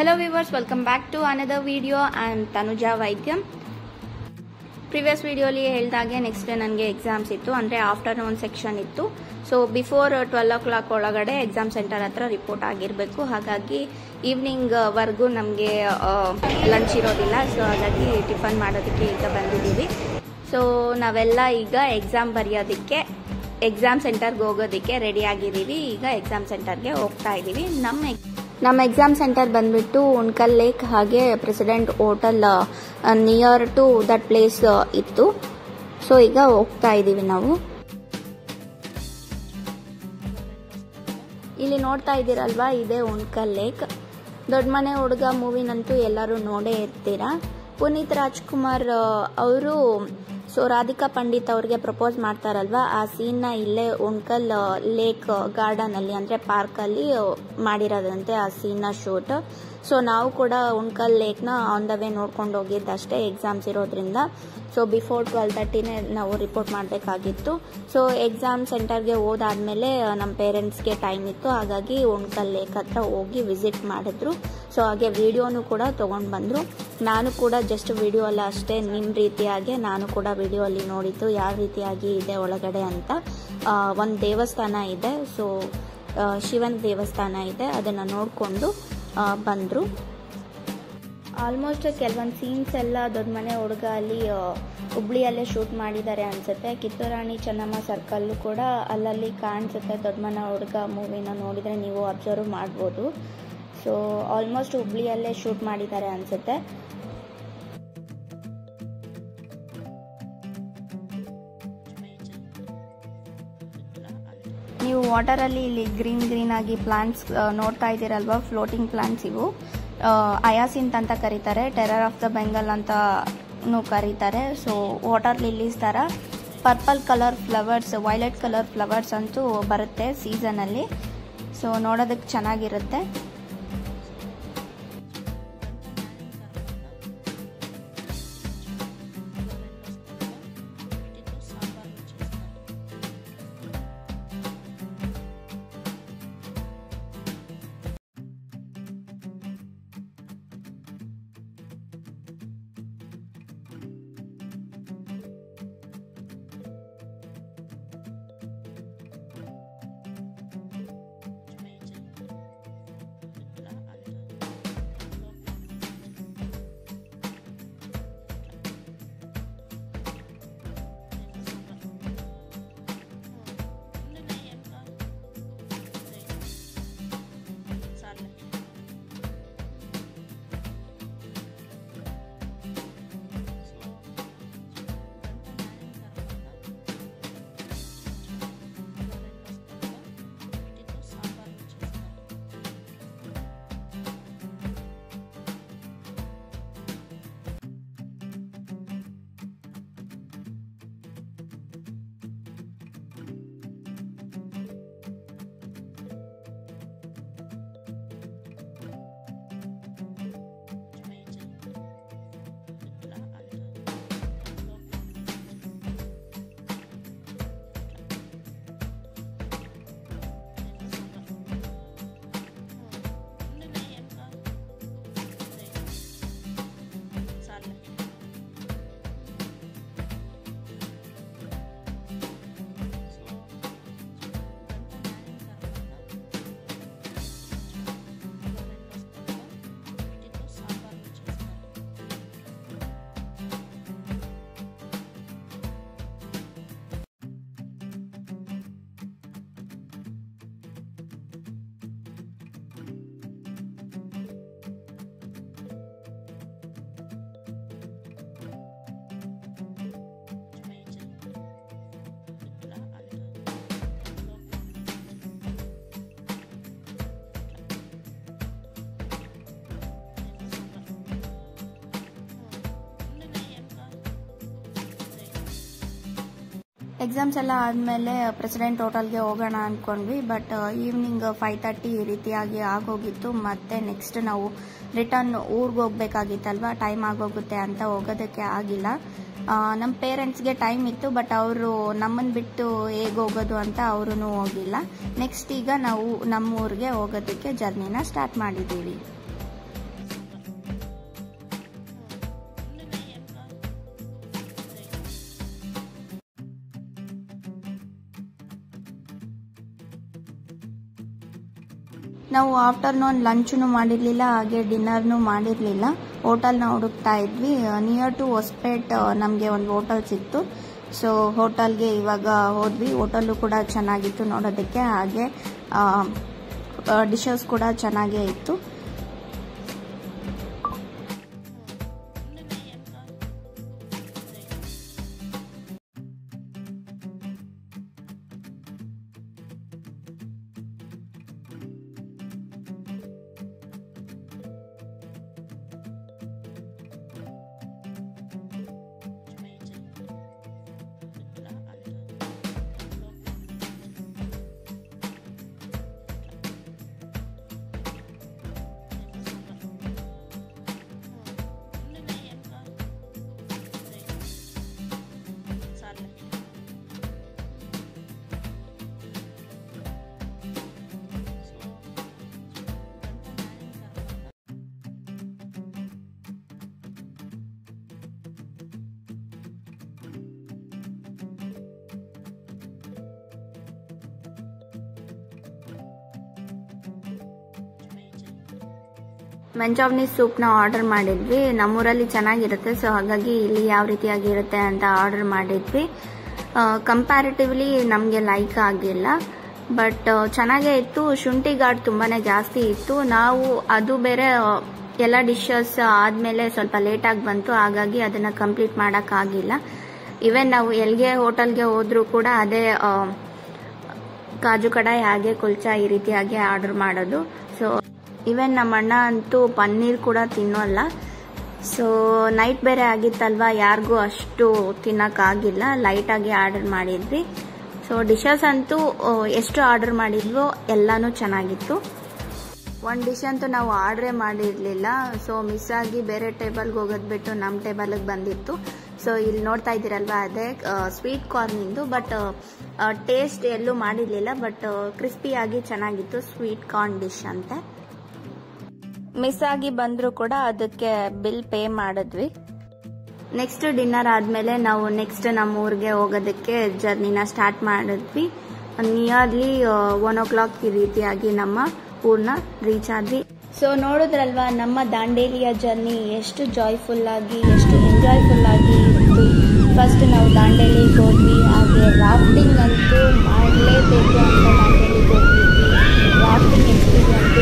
Hello viewers, welcome back to another video. I am Tanuja Vaidyam. Previous ವಿಡಿಯೋಲಿ ಹೇಳ್ದಾಗೆ next day ನನಗೆ exams ಇತ್ತು ಅಂದರೆ ಆಫ್ಟರ್ನೂನ್ ಸೆಕ್ಷನ್ ಇತ್ತು so before twelve o'clock ಒಳಗಡೆ exam centre ಹತ್ರ ರಿಪೋರ್ಟ್ ಆಗಿರಬೇಕು ಹಾಗಾಗಿ ಈವ್ನಿಂಗ್ ವರ್ಗೂ ನಮಗೆ ಲಂಚ್ ಇರೋದಿಲ್ಲ ಸೊ ಹಾಗಾಗಿ ಟಿಫನ್ ಮಾಡೋದಕ್ಕೆ ಈಗ ಬಂದಿದ್ದೀವಿ ಸೊ ನಾವೆಲ್ಲ ಈಗ ಎಕ್ಸಾಮ್ ಬರೆಯೋದಕ್ಕೆ ಎಕ್ಸಾಮ್ ಸೆಂಟರ್ಗೆ ಹೋಗೋದಕ್ಕೆ ರೆಡಿ ಆಗಿದ್ದೀವಿ ಈಗ ಎಕ್ಸಾಮ್ ಸೆಂಟರ್ಗೆ ಹೋಗ್ತಾ ಇದ್ದೀವಿ ನಮ್ಮ ನಮ್ಮ ಎಕ್ಸಾಮ್ ಸೆಂಟರ್ ಬಂದ್ಬಿಟ್ಟು ಉಣ್ಕಲ್ ಲೇಕ್ ಹಾಗೆ president hotel near to that place ಇತ್ತು ಸೊ ಈಗ ಹೋಗ್ತಾ ಇದ್ದೀವಿ ನಾವು ಇಲ್ಲಿ ನೋಡ್ತಾ ಇದ್ದೀರಲ್ವಾ ಇದೇ ಉಣ್ಕಲ್ ಲೇಕ್ ದೊಡ್ಡ ಮನೆ ಹುಡುಗ ಮೂವಿನಂತೂ ಎಲ್ಲರೂ ನೋಡೇ ಇರ್ತೀರಾ ಪುನೀತ್ ರಾಜ್ಕುಮಾರ್ ಅವರು ಸೊ ರಾಧಿಕಾ ಪಂಡಿತ್ ಅವ್ರಿಗೆ ಪ್ರಪೋಸ್ ಮಾಡ್ತಾರಲ್ವಾ ಆ ಸೀನ್ನ ಇಲ್ಲೇ ಉಣ್ಕಲ್ ಲೇಕ್ ಗಾರ್ಡನ್ ಅಲ್ಲಿ ಅಂದ್ರೆ ಪಾರ್ಕ್ ಅಲ್ಲಿ ಮಾಡಿರೋದಂತೆ ಆ ಸೀನ್ನ ಶೂಟ್ ಸೊ ನಾವು ಕೂಡ ಉಣ್ಕಲ್ ಲೇಕ್ನ ಆನ್ ದ ವೇ ನೋಡ್ಕೊಂಡು ಹೋಗಿದ್ದಷ್ಟೇ ಎಕ್ಸಾಮ್ಸ್ ಇರೋದ್ರಿಂದ ಸೊ ಬಿಫೋರ್ ಟ್ವೆಲ್ ತರ್ಟಿನೇ ನಾವು ರಿಪೋರ್ಟ್ ಮಾಡಬೇಕಾಗಿತ್ತು ಸೊ ಎಕ್ಸಾಮ್ ಸೆಂಟರ್ಗೆ ಹೋದಾದ್ಮೇಲೆ ನಮ್ಮ ಪೇರೆಂಟ್ಸ್ಗೆ ಟೈಮ್ ಇತ್ತು ಹಾಗಾಗಿ ಉಣ್ಕಲ್ ಲೇಕ್ ಹತ್ರ ಹೋಗಿ ವಿಸಿಟ್ ಮಾಡಿದ್ರು ಸೊ ಹಾಗೆ ವಿಡಿಯೋನು ಕೂಡ ತೊಗೊಂಡು ಬಂದರು ನಾನು ಕೂಡ ಜಸ್ಟ್ ವಿಡಿಯೋ ಅಲ್ಲ ಅಷ್ಟೇ ನಿಮ್ಮ ರೀತಿಯಾಗಿ ನಾನು ಕೂಡ ವಿಡಿಯೋ ಅಲ್ಲಿ ನೋಡಿದ್ದು ಯಾವ ರೀತಿಯಾಗಿ ಇದೆ ಒಳಗಡೆ ಅಂತ ಒಂದು ದೇವಸ್ಥಾನ ಇದೆ ಸೊ ಶಿವನ ದೇವಸ್ಥಾನ ಇದೆ ಅದನ್ನು ನೋಡಿಕೊಂಡು ಬಂದರು ಆಲ್ಮೋಸ್ಟ್ ಕೆಲವೊಂದು ಸೀನ್ಸ್ ಎಲ್ಲ ದೊಡ್ಡ ಮನೆ ಹುಡುಗ ಅಲ್ಲಿ ಹುಬ್ಳಿಯಲ್ಲೇ ಶೂಟ್ ಮಾಡಿದ್ದಾರೆ ಅನ್ಸುತ್ತೆ ಕಿತ್ತೂರಾಣಿ ಚೆನ್ನಮ್ಮ ಸರ್ಕಲ್ಲು ಕೂಡ ಅಲ್ಲಲ್ಲಿ ಕಾಣಿಸುತ್ತೆ ದೊಡ್ಡ ಮನೆ ಹುಡುಗ ಮೂವಿನ ನೋಡಿದರೆ ನೀವು ಅಬ್ಸರ್ವ್ ಮಾಡ್ಬೋದು ಸೊ ಆಲ್ಮೋಸ್ಟ್ ಹುಬ್ಳಿಯಲ್ಲೇ ಶೂಟ್ ಮಾಡಿದ್ದಾರೆ ಅನ್ಸುತ್ತೆ ನೀವು ವಾಟರಲ್ಲಿ ಇಲ್ಲಿ ಗ್ರೀನ್ ಗ್ರೀನ್ ಆಗಿ ಪ್ಲಾಂಟ್ಸ್ ನೋಡ್ತಾ ಇದ್ದೀರಲ್ವಾ ಫ್ಲೋಟಿಂಗ್ ಪ್ಲಾಂಟ್ಸ್ ಇವು ಅಯಾಸಿಂತ್ ಅಂತ ಕರೀತಾರೆ ಟೆರರ್ ಆಫ್ ದ ಬೆಂಗಲ್ ಅಂತ ಕರೀತಾರೆ ಸೊ ವಾಟರ್ ಲಿಲ್ಲೀಸ್ ಥರ purple colour flowers violet colour flowers ಅಂತೂ ಬರುತ್ತೆ ಸೀಸನಲ್ಲಿ ಸೊ ನೋಡೋದಕ್ಕೆ ಚೆನ್ನಾಗಿರುತ್ತೆ ಎಕ್ಸಾಮ್ಸ್ ಎಲ್ಲ ಆದಮೇಲೆ ಪ್ರೆಸಿಡೆಂಟ್ ಹೋಟೆಲ್ಗೆ ಹೋಗೋಣ ಅಂದ್ಕೊಂಡ್ವಿ ಬಟ್ ಈವ್ನಿಂಗ್ ಫೈವ್ ತರ್ಟಿ ಈ ರೀತಿಯಾಗಿ ಆಗೋಗಿತ್ತು ಮತ್ತೆ ನೆಕ್ಸ್ಟ್ ನಾವು ರಿಟರ್ನ್ ಊರಿಗೆ ಹೋಗ್ಬೇಕಾಗಿತ್ತಲ್ವಾ ಟೈಮ್ ಆಗೋಗುತ್ತೆ ಅಂತ ಹೋಗೋದಕ್ಕೆ ಆಗಿಲ್ಲ ನಮ್ಮ ಪೇರೆಂಟ್ಸ್ಗೆ ಟೈಮ್ ಇತ್ತು ಬಟ್ ಅವರು ನಮ್ಮನ್ನು ಬಿಟ್ಟು ಹೇಗೆ ಹೋಗೋದು ಅಂತ ಅವರು ಹೋಗಿಲ್ಲ ನೆಕ್ಸ್ಟ್ ಈಗ ನಾವು ನಮ್ಮ ಊರಿಗೆ ಹೋಗೋದಕ್ಕೆ ಜರ್ನಿನ ಸ್ಟಾರ್ಟ್ ಮಾಡಿದ್ದೀವಿ ನಾವು ಆಫ್ಟರ್ನೂನ್ ಲಂಚನ್ನು ಮಾಡಿರಲಿಲ್ಲ ಹಾಗೆ ಡಿನ್ನರ್ನು ಮಾಡಿರಲಿಲ್ಲ ಹೋಟೆಲ್ನ ಹುಡುಕ್ತಾ ಇದ್ವಿ ನಿಯರ್ ಟು ಹೊಸಪೇಟ್ ನಮಗೆ ಒಂದು ಹೋಟೆಲ್ ಸಿಕ್ತು ಸೊ ಹೋಟೆಲ್ಗೆ ಇವಾಗ ಹೋದ್ವಿ ಹೋಟೆಲ್ಲು ಕೂಡ ಚೆನ್ನಾಗಿತ್ತು ನೋಡೋದಕ್ಕೆ ಹಾಗೆ ಡಿಶಸ್ ಕೂಡ ಚೆನ್ನಾಗೇ ಇತ್ತು ಮೆಂಚಾವ್ನಿ ಸೂಪ್ನ ಆರ್ಡರ್ ಮಾಡಿದ್ವಿ ನಮ್ಮೂರಲ್ಲಿ ಚೆನ್ನಾಗಿರುತ್ತೆ ಸೊ ಹಾಗಾಗಿ ಇಲ್ಲಿ ಯಾವ ರೀತಿಯಾಗಿರುತ್ತೆ ಅಂತ ಆರ್ಡರ್ ಮಾಡಿದ್ವಿ ಕಂಪ್ಯಾರಿಟಿವ್ಲಿ ನಮಗೆ ಲೈಕ್ ಆಗಿಲ್ಲ ಬಟ್ ಚೆನ್ನಾಗೇ ಇತ್ತು ಶುಂಠಿ ಘಾಟ್ ತುಂಬಾ ಜಾಸ್ತಿ ಇತ್ತು ನಾವು ಅದು ಬೇರೆ ಎಲ್ಲ ಡಿಶಸ್ ಆದಮೇಲೆ ಸ್ವಲ್ಪ ಲೇಟಾಗಿ ಬಂತು ಹಾಗಾಗಿ ಅದನ್ನು ಕಂಪ್ಲೀಟ್ ಮಾಡೋಕ್ಕಾಗಿಲ್ಲ ಈವನ್ ನಾವು ಎಲ್ಲಿಗೆ ಹೋಟೆಲ್ಗೆ ಹೋದ್ರೂ ಕೂಡ ಅದೇ ಕಾಜು ಕಡಾಯಿ ಹಾಗೆ ಕುಲ್ಚಾ ಈ ರೀತಿಯಾಗಿ ಆರ್ಡರ್ ಮಾಡೋದು ಸೊ ಈವನ್ ನಮ್ಮ ಅಣ್ಣ ಅಂತೂ ಪನ್ನೀರ್ ಕೂಡ ತಿನ್ನೋಲ್ಲ ಸೊ ನೈಟ್ ಬೇರೆ ಆಗಿತ್ತಲ್ವಾ ಯಾರಿಗೂ ಅಷ್ಟು ತಿನ್ನೋಕ್ಕಾಗಿಲ್ಲ ಲೈಟಾಗಿ ಆರ್ಡರ್ ಮಾಡಿದ್ವಿ ಸೊ ಡಿಶಸ್ ಅಂತೂ ಎಷ್ಟು ಆರ್ಡರ್ ಮಾಡಿದ್ವೋ ಎಲ್ಲನೂ ಚೆನ್ನಾಗಿತ್ತು ಒಂದು ಡಿಶ್ ಅಂತೂ ನಾವು ಆರ್ಡ್ರೇ ಮಾಡಿರಲಿಲ್ಲ ಸೊ ಮಿಸ್ ಆಗಿ ಬೇರೆ ಟೇಬಲ್ಗೆ ಹೋಗೋದು ಬಿಟ್ಟು ನಮ್ಮ ಟೇಬಲ್ಗೆ ಬಂದಿತ್ತು ಸೊ ಇಲ್ಲಿ ನೋಡ್ತಾ ಇದ್ದೀರಲ್ವಾ ಅದೇ ಸ್ವೀಟ್ ಕಾರ್ನಿಂದು ಬಟ್ ಟೇಸ್ಟ್ ಎಲ್ಲೂ ಮಾಡಿರಲಿಲ್ಲ ಬಟ್ ಕ್ರಿಸ್ಪಿಯಾಗಿ ಚೆನ್ನಾಗಿತ್ತು ಸ್ವೀಟ್ ಕಾರ್ನ್ ಡಿಶ್ ಅಂತೆ ಮಿಸ್ ಆಗಿ ಬಂದರೂ ಕೂಡ ಅದಕ್ಕೆ ಬಿಲ್ ಪೇ ಮಾಡಿದ್ವಿ ನೆಕ್ಸ್ಟ್ ಡಿನ್ನರ್ ಆದಮೇಲೆ ನಾವು ನೆಕ್ಸ್ಟ್ ನಮ್ಮ ಊರಿಗೆ ಹೋಗೋದಕ್ಕೆ ಜರ್ನಿನ ಸ್ಟಾರ್ಟ್ ಮಾಡಿದ್ವಿ ನಿಯರ್ಲಿ ಒನ್ ಓ ಕ್ಲಾಕ್ ಈ ರೀತಿಯಾಗಿ ನಮ್ಮ ಊರ್ನ ರೀಚ್ ಆದ್ವಿ ಸೊ ನೋಡಿದ್ರಲ್ವಾ ನಮ್ಮ ದಾಂಡೇಲಿಯ ಜರ್ನಿ ಎಷ್ಟು ಜಾಯ್ಫುಲ್ ಆಗಿ ಎಷ್ಟು ಎಂಜಾಯ್ಫುಲ್ ಆಗಿ ಇತ್ತು ಫಸ್ಟ್ ನಾವು ದಾಂಡೇಲಿಗೆ ಹೋದ್ವಿ ಹಾಗೆ ರಾಫ್ಟಿಂಗ್ ಅಂತೂ ಮಾಡಲೇಬೇಕು ಅಂತ ದಾಂಡೇಲಿಗೆ ಹೋಗಿದ್ವಿ ರಾಫ್ಟಿಂಗ್ ಎಕ್ಸ್ಪೀರಿಯನ್ಸ್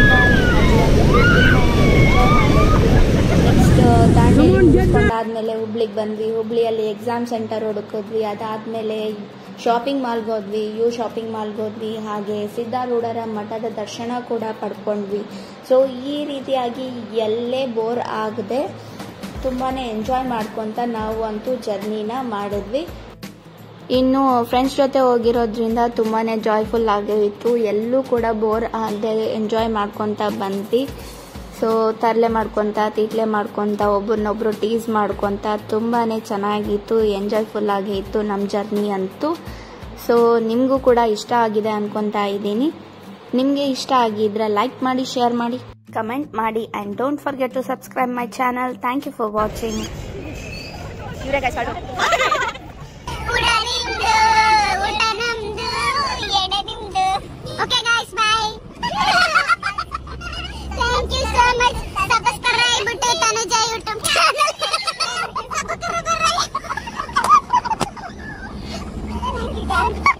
ನೆಕ್ಸ್ಟ್ ದಾಂಡೇಲಿ ಮುಗಿಸ್ಕೊಂಡಾದ್ಮೇಲೆ ಹುಬ್ಳಿಗೆ ಬಂದ್ವಿ ಹುಬ್ಳಿಯಲ್ಲಿ ಎಕ್ಸಾಮ್ ಸೆಂಟರ್ ಹುಡುಕಿದ್ವಿ ಅದಾದಮೇಲೆ ಶಾಪಿಂಗ್ ಮಾಲ್ಗೆ ಹೋದ್ವಿ ಯು ಶಾಪಿಂಗ್ ಮಾಲ್ಗೆ ಹೋದ್ವಿ ಹಾಗೆ ಸಿದ್ಧಾರೂಢರ ಮಠದ ದರ್ಶನ ಕೂಡ ಪಡ್ಕೊಂಡ್ವಿ ಸೊ ಈ ರೀತಿಯಾಗಿ ಎಲ್ಲೇ ಬೋರ್ ಆಗದೆ ತುಂಬಾ ಎಂಜಾಯ್ ಮಾಡ್ಕೊತ ನಾವು ಅಂತೂ ಜರ್ನಿನ ಮಾಡಿದ್ವಿ ಇನ್ನು ಫ್ರೆಂಡ್ಸ್ ಜೊತೆ ಹೋಗಿರೋದ್ರಿಂದ ತುಂಬಾ ಜಾಯ್ಫುಲ್ ಆಗಿತ್ತು ಎಲ್ಲೂ ಕೂಡ ಬೋರ್ ಆಗದೆ ಎಂಜಾಯ್ ಮಾಡ್ಕೊತ ಬಂದ್ವಿ ಸೊ ತರಲೆ ಮಾಡ್ಕೊತ ತೀಟ್ಲೆ ಮಾಡ್ಕೊತ ಒಬ್ರನ್ನೊಬ್ರು ಟೀಸ್ ಮಾಡ್ಕೊತ ತುಂಬಾ ಚೆನ್ನಾಗಿತ್ತು ಎಂಜಾಯ್ಫುಲ್ ಆಗಿ ಇತ್ತು ನಮ್ಮ ಜರ್ನಿ ಅಂತೂ ಸೊ ನಿಮಗೂ ಕೂಡ ಇಷ್ಟ ಆಗಿದೆ ಅನ್ಕೊತಾ ಇದ್ದೀನಿ ನಿಮಗೆ ಇಷ್ಟ ಆಗಿದ್ರೆ ಲೈಕ್ ಮಾಡಿ ಶೇರ್ ಮಾಡಿ ಕಮೆಂಟ್ ಮಾಡಿ and don't forget to subscribe my channel thank you for watching ಊಟ ನಿಮ್ದು ಊಟ ನಮ್ದು ಎಡೆ ನಿಮ್ದು okay guys bye thank you so much subscribe to Tanuja YouTube channel subscribe